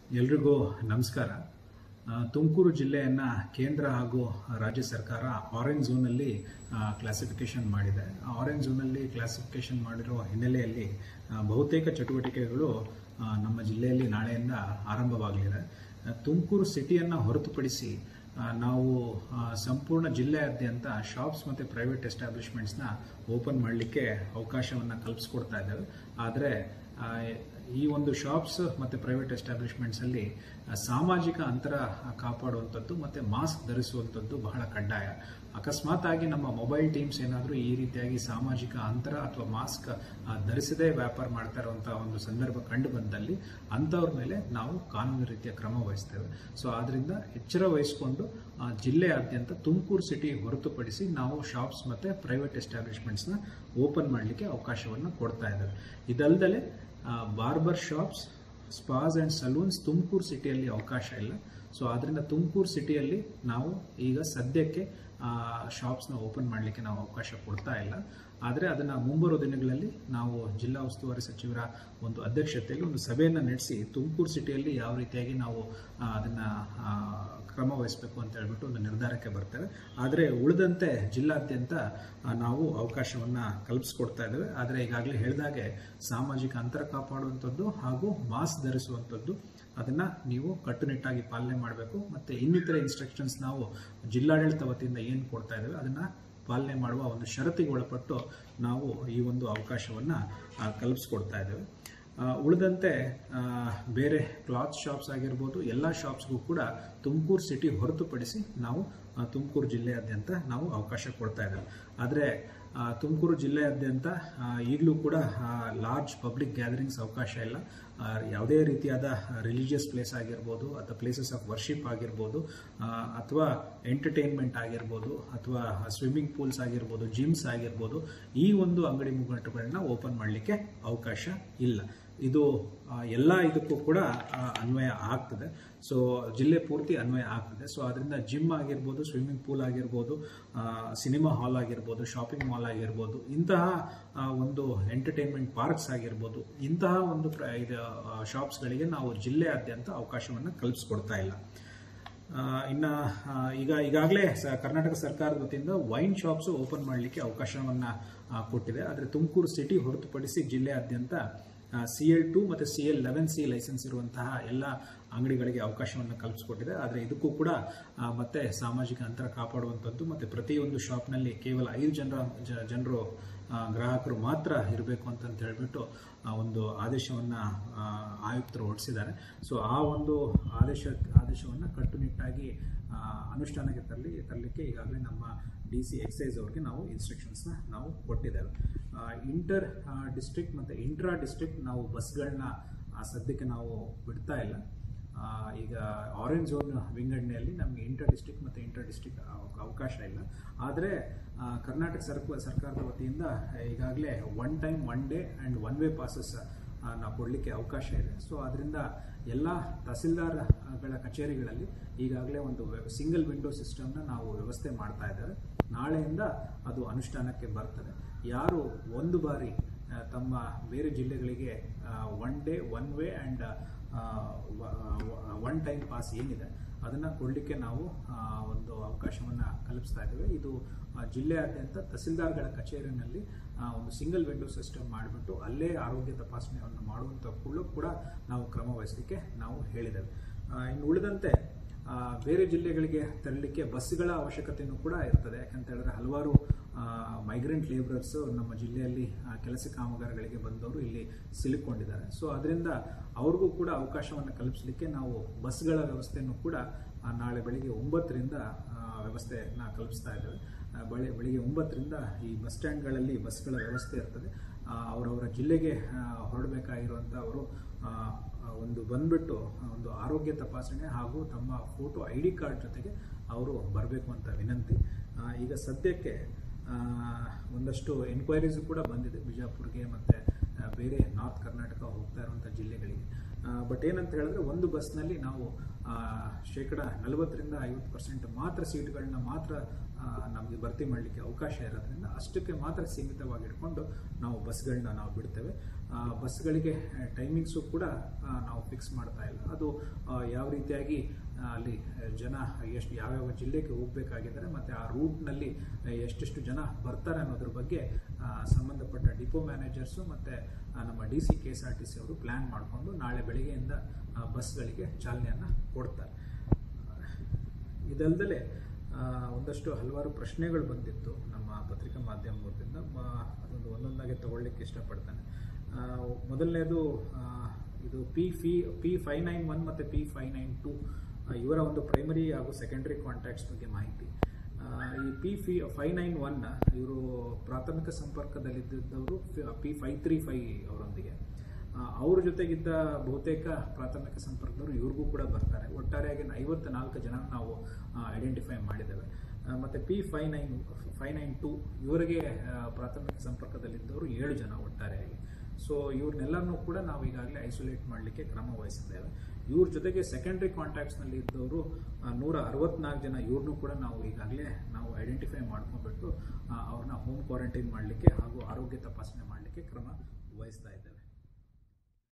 ಎಲ್ರಿಗೂ ನಮಸ್ಕಾರ ಆ, ತುಮಕೂರು ಜಿಲ್ಲೆಯನ್ನು ಕೇಂದ್ರ ಹಾಗೂ ರಾಜ್ಯ ಸರ್ಕಾರ ಆರೆಂಜ್ ಝೋನಲ್ಲಿ ಕ್ಲಾಸಿಫಿಕೇಶನ್ ಮಾಡಿದೆ ಆ ಆರೆಂಜ್ ಝೋನಲ್ಲಿ ಕ್ಲಾಸಿಫಿಕೇಶನ್ ಮಾಡಿರೋ ಹಿನ್ನೆಲೆಯಲ್ಲಿ ಆ, ಬಹುತೇಕ ಚಟುವಟಿಕೆಗಳು ಆ, ನಮ್ಮ ಜಿಲ್ಲೆಯಲ್ಲಿ ನಾಳೆಯಿಂದ ಆರಂಭವಾಗಲಿದೆ ಆ, ತುಮಕೂರು ಸಿಟಿಯನ್ನು ಹೊರತುಪಡಿಸಿ ಆ, ನಾವು ಆ, ಸಂಪೂರ್ಣ ಜಿಲ್ಲೆಯಾದ್ಯಂತ ಶಾಪ್ಸ್ ಮತ್ತು ಪ್ರೈವೇಟ್ ಎಸ್ಟಾಬ್ಲಿಷ್ಮೆಂಟ್ಸ್ನ ಓಪನ್ ಮಾಡಲಿಕ್ಕೆ ಅವಕಾಶವನ್ನು ಕಲ್ಪಿಸ್ಕೊಡ್ತಾ ಇದ್ದೇವೆ ಆದರೆ ಆ, ಈ ಒಂದು ಶಾಪ್ಸ್ ಮತ್ತು ಪ್ರೈವೇಟ್ ಎಸ್ಟಾಬ್ಲಿಷ್ಮೆಂಟ್ಸಲ್ಲಿ ಆ, ಸಾಮಾಜಿಕ ಅಂತರ ಕಾಪಾಡುವಂಥದ್ದು ಮತ್ತು ಮಾಸ್ಕ್ ಧರಿಸುವಂಥದ್ದು ಬಹಳ ಕಡ್ಡಾಯ ಅಕಸ್ಮಾತ್ ಆಗಿ ನಮ್ಮ ಮೊಬೈಲ್ ಟೀಮ್ಸ್ ಏನಾದರೂ ಈ ರೀತಿಯಾಗಿ ಸಾಮಾಜಿಕ ಅಂತರ ಅಥವಾ ಮಾಸ್ಕ್ ಆ, ಧರಿಸದೇ ವ್ಯಾಪಾರ ಮಾಡ್ತಾ ಇರುವಂಥ ಒಂದು ಸಂದರ್ಭ ಕಂಡು ಬಂದಲ್ಲಿ ಅಂಥವ್ರ ಮೇಲೆ ನಾವು ಕಾನೂನು ರೀತಿಯ ಕ್ರಮ ವಹಿಸ್ತೇವೆ ಸೊ ಆದ್ದರಿಂದ ಎಚ್ಚರ ವಹಿಸಿಕೊಂಡು ಆ, ಜಿಲ್ಲೆಯಾದ್ಯಂತ ತುಮಕೂರು ಸಿಟಿ ಹೊರತುಪಡಿಸಿ ನಾವು ಶಾಪ್ಸ್ ಮತ್ತು ಪ್ರೈವೇಟ್ ಎಸ್ಟಾಬ್ಲಿಷ್ಮೆಂಟ್ಸ್ನ ಓಪನ್ ಮಾಡಲಿಕ್ಕೆ ಅವಕಾಶವನ್ನು ಕೊಡ್ತಾ ಇದ್ದೇವೆ ಇದಲ್ಲದೆ barber shops spas and salons Tumakuru ಸಿಟಿಯಲ್ಲಿ ಅವಕಾಶ ಇಲ್ಲ ಸೊ ಆದ್ದರಿಂದ ತುಮಕೂರು ಸಿಟಿಯಲ್ಲಿ ನಾವು ಈಗ ಸದ್ಯಕ್ಕೆ ಶಾಪ್ಸ್ನ ಓಪನ್ ಮಾಡಲಿಕ್ಕೆ ನಾವು ಅವಕಾಶ ಕೊಡ್ತಾ ಇಲ್ಲ ಆದರೆ ಅದನ್ನು ಮುಂಬರುವ ದಿನಗಳಲ್ಲಿ ನಾವು ಜಿಲ್ಲಾ ಉಸ್ತುವಾರಿ ಸಚಿವರ ಒಂದು ಅಧ್ಯಕ್ಷತೆಯಲ್ಲಿ ಒಂದು ಸಭೆಯನ್ನು ನಡೆಸಿ ತುಮಕೂರು ಸಿಟಿಯಲ್ಲಿ ಯಾವ ರೀತಿಯಾಗಿ ನಾವು ಅದನ್ನು ಕ್ರಮ ವಹಿಸಬೇಕು ಅಂತ ಹೇಳ್ಬಿಟ್ಟು ಒಂದು ನಿರ್ಧಾರಕ್ಕೆ ಬರ್ತೇವೆ ಆದರೆ ಉಳಿದಂತೆ ಜಿಲ್ಲಾದ್ಯಂತ ಆ, ನಾವು ಅವಕಾಶವನ್ನು ಕಲ್ಪಿಸ್ಕೊಡ್ತಾ ಇದ್ದೇವೆ ಆದರೆ ಈಗಾಗಲೇ ಹೇಳಿದಾಗೆ ಸಾಮಾಜಿಕ ಅಂತರ ಕಾಪಾಡುವಂಥದ್ದು ಹಾಗೂ ಮಾಸ್ಕ್ ಧರಿಸುವಂಥದ್ದು ಅದನ್ನು ನೀವು ಕಟ್ಟುನಿಟ್ಟಾಗಿ ಪಾಲನೆ ಮಾಡಬೇಕು ಮತ್ತು ಇನ್ನಿತರ ಇನ್ಸ್ಟ್ರಕ್ಷನ್ಸ್ ನಾವು ಜಿಲ್ಲಾಡಳಿತ ವತಿಯಿಂದ ಏನು ಕೊಡ್ತಾ ಇದ್ದೇವೆ ಅದನ್ನು ಪಾಲನೆ ಮಾಡುವ ಒಂದು ಷರತ್ತಿಗೆ ಒಳಪಟ್ಟು ನಾವು ಈ ಒಂದು ಅವಕಾಶವನ್ನು ಕಲ್ಪಿಸ್ಕೊಡ್ತಾ ಇದ್ದೇವೆ ಆ, ಉಳಿದಂತೆ ಆ, ಬೇರೆ ಕ್ಲಾತ್ ಶಾಪ್ಸ್ ಆಗಿರ್ಬೋದು ಎಲ್ಲ ಶಾಪ್ಸ್ಗೂ ಕೂಡ ತುಮಕೂರು ಸಿಟಿ ಹೊರತುಪಡಿಸಿ ನಾವು ಆ, ತುಮಕೂರು ಜಿಲ್ಲೆಯಾದ್ಯಂತ ನಾವು ಅವಕಾಶ ಕೊಡ್ತಾ ಇದ್ದೇವೆ ಆದರೆ ತುಮಕೂರು ಜಿಲ್ಲೆಯಾದ್ಯಂತ ಆ, ಈಗಲೂ ಕೂಡ ಲಾರ್ಜ್ ಪಬ್ಲಿಕ್ ಗ್ಯಾದರಿಂಗ್ಸ್ ಅವಕಾಶ ಇಲ್ಲ ಆ, ಯಾವುದೇ ರೀತಿಯಾದ ರಿಲಿಜಿಯಸ್ ಪ್ಲೇಸ್ ಆಗಿರ್ಬೋದು ಅಥವಾ ಪ್ಲೇಸಸ್ ಆಫ್ ವರ್ಷಿಪ್ ಆಗಿರ್ಬೋದು ಆ, ಅಥವಾ ಎಂಟರ್ಟೈನ್ಮೆಂಟ್ ಆಗಿರ್ಬೋದು ಅಥವಾ ಸ್ವಿಮ್ಮಿಂಗ್ ಪೂಲ್ಸ್ ಆಗಿರ್ಬೋದು ಜಿಮ್ಸ್ ಆಗಿರ್ಬೋದು ಈ ಒಂದು ಅಂಗಡಿ ಮುಂಗಟ್ಟುಗಳನ್ನ ಓಪನ್ ಮಾಡಲಿಕ್ಕೆ ಅವಕಾಶ ಇಲ್ಲ ಇದು ಆ, ಎಲ್ಲ ಇದಕ್ಕೂ ಕೂಡ ಆ, ಅನ್ವಯ ಆಗ್ತದೆ ಸೊ ಜಿಲ್ಲೆ ಪೂರ್ತಿ ಅನ್ವಯ ಆಗ್ತದೆ ಸೊ ಅದರಿಂದ ಜಿಮ್ ಆಗಿರ್ಬೋದು ಸ್ವಿಮ್ಮಿಂಗ್ ಪೂಲ್ ಆಗಿರ್ಬೋದು ಆ, ಸಿನಿಮಾ ಹಾಲ್ ಆಗಿರ್ಬೋದು ಶಾಪಿಂಗ್ ಮಾಲ್ ಆಗಿರ್ಬೋದು ಇಂತಹ ಆ, ಒಂದು ಎಂಟರ್ಟೈನ್ಮೆಂಟ್ ಪಾರ್ಕ್ಸ್ ಆಗಿರ್ಬೋದು ಇಂತಹ ಒಂದು ಪ್ರ ಇದು ಶಾಪ್ಸ್ಗಳಿಗೆ ನಾವು ಜಿಲ್ಲೆಯಾದ್ಯಂತ ಅವಕಾಶವನ್ನು ಕಲ್ಪಿಸ್ಕೊಡ್ತಾ ಇಲ್ಲ ಆ, ಇನ್ನ ಆ, ಈಗ ಈಗಾಗಲೇ ಸ ಕರ್ನಾಟಕ ಸರ್ಕಾರದ ವತಿಯಿಂದ ವೈನ್ ಶಾಪ್ಸ್ ಓಪನ್ ಮಾಡಲಿಕ್ಕೆ ಅವಕಾಶವನ್ನ ಆ, ಕೊಟ್ಟಿದೆ ಆದರೆ ತುಮಕೂರು ಸಿಟಿ ಹೊರತುಪಡಿಸಿ ಜಿಲ್ಲೆಯಾದ್ಯಂತ ಸಿ ಎಲ್ ಟು ಮತ್ತು C L eleven C license ಇರುವಂತಹ ಎಲ್ಲ ಅಂಗಡಿಗಳಿಗೆ ಅವಕಾಶವನ್ನು ಕಲ್ಪಿಸಿಕೊಟ್ಟಿದೆ ಆದರೆ ಇದಕ್ಕೂ ಕೂಡ ಆ, ಮತ್ತೆ ಸಾಮಾಜಿಕ ಅಂತರ ಕಾಪಾಡುವಂಥದ್ದು ಮತ್ತು ಪ್ರತಿಯೊಂದು ಶಾಪ್ನಲ್ಲಿ ಕೇವಲ ಐದು ಜನರ ಜ- ಜನರು ಆ, ಗ್ರಾಹಕರು ಮಾತ್ರ ಇರಬೇಕು ಅಂತಂತ ಹೇಳ್ಬಿಟ್ಟು ಆ, ಒಂದು ಆದೇಶವನ್ನು ಆಯುಕ್ತರು ಹೊರಡಿಸಿದ್ದಾರೆ ಸೊ ಆ ಒಂದು ಆದೇಶ ಆದೇಶವನ್ನು ಕಟ್ಟುನಿಟ್ಟಾಗಿ ಆ, ಅನುಷ್ಠಾನಕ್ಕೆ ತರಲಿ ತರಲಿಕ್ಕೆ ಈಗಾಗಲೇ ನಮ್ಮ ಡಿ ಸಿ ಎಕ್ಸೈಸ್ ಅವ್ರಿಗೆ ನಾವು ಇನ್ಸ್ಟ್ರಕ್ಷನ್ಸ್ನ ನಾವು ಕೊಟ್ಟಿದ್ದೇವೆ ಇಂಟರ್ ಡಿಸ್ಟ್ರಿಕ್ಟ್ ಮತ್ತು ಇಂಟ್ರಾ ಡಿಸ್ಟ್ರಿಕ್ಟ್ ನಾವು ಬಸ್ಗಳನ್ನ ಸದ್ಯಕ್ಕೆ ನಾವು ಬಿಡ್ತಾ ಇಲ್ಲ ಆ, ಈಗ ಆರೆಂಜ್ ಝೋನ್ ವಿಂಗಡಣೆಯಲ್ಲಿ ನಮಗೆ ಇಂಟರ್ ಡಿಸ್ಟ್ರಿಕ್ಟ್ ಮತ್ತು ಇಂಟರ್ ಡಿಸ್ಟ್ರಿಕ್ಟ್ ಅವಕಾಶ ಇಲ್ಲ ಆದರೆ ಕರ್ನಾಟಕ ಸರ್ಕ ಸರ್ಕಾರದ ವತಿಯಿಂದ ಈಗಾಗಲೇ one time one day and one way passes ನಾವು ಕೊಡಲಿಕ್ಕೆ ಅವಕಾಶ ಇದೆ ಸೊ ಅದರಿಂದ ಎಲ್ಲ ತಹಸೀಲ್ದಾರ್ಗಳ ಕಚೇರಿಗಳಲ್ಲಿ ಈಗಾಗಲೇ ಒಂದು ಸಿಂಗಲ್ ವಿಂಡೋ ಸಿಸ್ಟಮ್ನ ನಾವು ವ್ಯವಸ್ಥೆ ಮಾಡ್ತಾ ಇದ್ದೇವೆ ನಾಳೆಯಿಂದ ಅದು ಅನುಷ್ಠಾನಕ್ಕೆ ಬರ್ತದೆ ಯಾರು ಒಂದು ಬಾರಿ ಆ, ತಮ್ಮ ಬೇರೆ ಜಿಲ್ಲೆಗಳಿಗೆ one day one way and one time pass ಏನಿದೆ ಅದನ್ನು ಕೊಡಲಿಕ್ಕೆ ನಾವು ಆ, ಒಂದು ಅವಕಾಶವನ್ನು ಕಲ್ಪಿಸ್ತಾ ಇದ್ದೇವೆ ಇದು ಆ, ಜಿಲ್ಲೆಯಾದ್ಯಂತ ತಹಸೀಲ್ದಾರ್ಗಳ ಕಚೇರಿನಲ್ಲಿ ಆ, ಒಂದು ಸಿಂಗಲ್ ವಿಂಡೋ ಸಿಸ್ಟಮ್ ಮಾಡಿಬಿಟ್ಟು ಅಲ್ಲೇ ಆರೋಗ್ಯ ತಪಾಸಣೆಯನ್ನು ಮಾಡುವಂಥ ಕೂಡ ಕೂಡ ನಾವು ಕ್ರಮ ವಹಿಸಲಿಕ್ಕೆ ನಾವು ಹೇಳಿದ್ದೇವೆ ಆ, ಇನ್ನು ಉಳಿದಂತೆ ಆ, ಬೇರೆ ಜಿಲ್ಲೆಗಳಿಗೆ ತೆರಳಲಿಕ್ಕೆ ಬಸ್ಗಳ ಅವಶ್ಯಕತೆಯೂ ಕೂಡ ಇರ್ತದೆ ಯಾಕಂತ ಹೇಳಿದ್ರೆ ಹಲವಾರು ಮೈಗ್ರೆಂಟ್ ಲೇಬರರ್ಸ್ ನಮ್ಮ ಜಿಲ್ಲೆಯಲ್ಲಿ ಆ, ಕೆಲಸ ಕಾಮಗಾರಿಗಳಿಗೆ ಬಂದವರು ಇಲ್ಲಿ ಸಿಲುಕೊಂಡಿದ್ದಾರೆ ಸೊ ಅದರಿಂದ ಅವ್ರಿಗೂ ಕೂಡ ಅವಕಾಶವನ್ನು ಕಲ್ಪಿಸಲಿಕ್ಕೆ ನಾವು ಬಸ್ಗಳ ವ್ಯವಸ್ಥೆಯನ್ನು ಕೂಡ ಆ, ನಾಳೆ ಬೆಳಿಗ್ಗೆ ಒಂಬತ್ತರಿಂದ ಆ, ವ್ಯವಸ್ಥೆನ ಕಲ್ಪಿಸ್ತಾ ಇದ್ದೇವೆ ಆ, ಬೆಳೆ ಬೆಳಿಗ್ಗೆ ಒಂಬತ್ತರಿಂದ ಈ ಬಸ್ ಸ್ಟ್ಯಾಂಡ್ಗಳಲ್ಲಿ ಬಸ್ಗಳ ವ್ಯವಸ್ಥೆ ಇರ್ತದೆ ಆ, ಅವರವರ ಜಿಲ್ಲೆಗೆ ಆ, ಹೊರಡಬೇಕಾಗಿರುವಂಥ ಅವರು ಆ, ಆ, ಒಂದು ಬಂದ್ಬಿಟ್ಟು ಆ, ಒಂದು ಆರೋಗ್ಯ ತಪಾಸಣೆ ಹಾಗೂ ತಮ್ಮ ಫೋಟೋ ಐ ಡಿ ಕಾರ್ಡ್ ಜೊತೆಗೆ ಅವರು ಬರಬೇಕು ಅಂತ ವಿನಂತಿ ಆ, ಈಗ ಸದ್ಯಕ್ಕೆ ಆ, ಒಂದಷ್ಟು ಎನ್ಕ್ವೈರೀಸು ಕೂಡ ಬಂದಿದೆ ಬಿಜಾಪುರ್ಗೆ ಮತ್ತು ಬೇರೆ ನಾರ್ತ್ ಕರ್ನಾಟಕ ಹೋಗ್ತಾ ಇರುವಂಥ ಜಿಲ್ಲೆಗಳಿಗೆ ಬಟ್ ಏನಂತ ಹೇಳಿದ್ರೆ ಒಂದು ಬಸ್ನಲ್ಲಿ ನಾವು ಆ, ಶೇಕಡ ನಲವತ್ತರಿಂದ ಐವತ್ತು ಪರ್ಸೆಂಟ್ ಮಾತ್ರ ಸೀಟ್ಗಳನ್ನ ಮಾತ್ರ ನಮಗೆ ಭರ್ತಿ ಮಾಡಲಿಕ್ಕೆ ಅವಕಾಶ ಇರೋದ್ರಿಂದ ಅಷ್ಟಕ್ಕೆ ಮಾತ್ರ ಸೀಮಿತವಾಗಿ ಇಟ್ಕೊಂಡು ನಾವು ಬಸ್ಗಳನ್ನ ನಾವು ಬಿಡ್ತೇವೆ ಆ, ಬಸ್ಗಳಿಗೆ ಟೈಮಿಂಗ್ಸು ಕೂಡ ಆ, ನಾವು ಫಿಕ್ಸ್ ಮಾಡ್ತಾ ಇಲ್ಲ ಅದು ಆ, ಯಾವ ರೀತಿಯಾಗಿ ಆ, ಅಲ್ಲಿ ಜನ ಎಷ್ಟು ಯಾವ್ಯಾವ ಜಿಲ್ಲೆಗೆ ಹೋಗಬೇಕಾಗಿದ್ದಾರೆ ಮತ್ತು ಆ ರೂಟ್ನಲ್ಲಿ ಎಷ್ಟೆಷ್ಟು ಜನ ಬರ್ತಾರೆ ಅನ್ನೋದ್ರ ಬಗ್ಗೆ ಆ, ಸಂಬಂಧಪಟ್ಟ ಡಿಪೋ ಮ್ಯಾನೇಜರ್ಸು ಮತ್ತು ನಮ್ಮ D C K S R T C ಅವರು ಪ್ಲ್ಯಾನ್ ಮಾಡಿಕೊಂಡು ನಾಳೆ ಬೆಳಗ್ಗೆಯಿಂದ ಆ, ಬಸ್ಗಳಿಗೆ ಚಾಲನೆಯನ್ನು ಕೊಡ್ತಾರೆ ಇದಲ್ದಲೆ ಆ, ಒಂದಷ್ಟು ಹಲವಾರು ಪ್ರಶ್ನೆಗಳು ಬಂದಿತ್ತು ನಮ್ಮ ಪತ್ರಿಕಾ ಮಾಧ್ಯಮದಿಂದ ಮ- ಅದೊಂದು ಒಂದೊಂದಾಗಿ ತಗೊಳ್ಳಿಕ್ಕೆ ಇಷ್ಟಪಡ್ತೇನೆ ಆ, ಮೊದಲನೇದು ಆ, ಇದು ಪಿ ಫಿ ಪಿ ಫೈವ್ ನೈನ್ ಒನ್ ಮತ್ತು ಪಿ ಫೈವ್ ನೈನ್ ಟು ಇವರ ಒಂದು ಪ್ರೈಮರಿ ಹಾಗೂ ಸೆಕೆಂಡರಿ ಕಾಂಟ್ಯಾಕ್ಟ್ಸ್ ಬಗ್ಗೆ ಮಾಹಿತಿ ಆ, ಈ ಪಿ ಫಿ ಫೈವ್ ನೈನ್ ಒನ್ ಇವರು ಪ್ರಾಥಮಿಕ ಸಂಪರ್ಕದಲ್ಲಿದ್ದವರು ಪಿ ಫೈವ್ ತ್ರೀ ಫೈವ್ ಅವರೊಂದಿಗೆ ಆ, ಅವ್ರ ಜೊತೆಗಿದ್ದ ಬಹುತೇಕ ಪ್ರಾಥಮಿಕ ಸಂಪರ್ಕದವರು ಇವ್ರಿಗೂ ಕೂಡ ಬರ್ತಾರೆ ಒಟ್ಟಾರೆಯಾಗಿ ಐವತ್ತ ನಾಲ್ಕು ಜನ ನಾವು ಐಡೆಂಟಿಫೈ ಮಾಡಿದ್ದೇವೆ ಆ, ಮತ್ತೆ P five nine five nine two ಇವರಿಗೆ ಆ, ಪ್ರಾಥಮಿಕ ಸಂಪರ್ಕದಲ್ಲಿದ್ದವರು ಏಳು ಜನ ಒಟ್ಟಾರೆಯಾಗಿ ಸೊ ಇವ್ರನ್ನೆಲ್ಲರನ್ನೂ ಕೂಡ ನಾವು ಈಗಾಗಲೇ ಐಸೋಲೇಟ್ ಮಾಡಲಿಕ್ಕೆ ಕ್ರಮ ವಹಿಸಿದ್ದೇವೆ ಇವ್ರ ಜೊತೆಗೆ ಸೆಕೆಂಡ್ರಿ ಕಾಂಟ್ಯಾಕ್ಟ್ಸ್ನಲ್ಲಿ ಇದ್ದವರು ಆ, ನೂರ ಅರವತ್ನಾಲ್ಕು ಜನ ಇವ್ರನ್ನೂ ಕೂಡ ನಾವು ಈಗಾಗಲೇ ನಾವು ಐಡೆಂಟಿಫೈ ಮಾಡ್ಕೊಂಡ್ಬಿಟ್ಟು ಆ, ಅವ್ರನ್ನ ಹೋಮ್ ಕ್ವಾರಂಟೈನ್ ಮಾಡಲಿಕ್ಕೆ ಹಾಗೂ ಆರೋಗ್ಯ ತಪಾಸಣೆ ಮಾಡಲಿಕ್ಕೆ ಕ್ರಮ ವಹಿಸ್ತಾ ಇದ್ದೀವಿ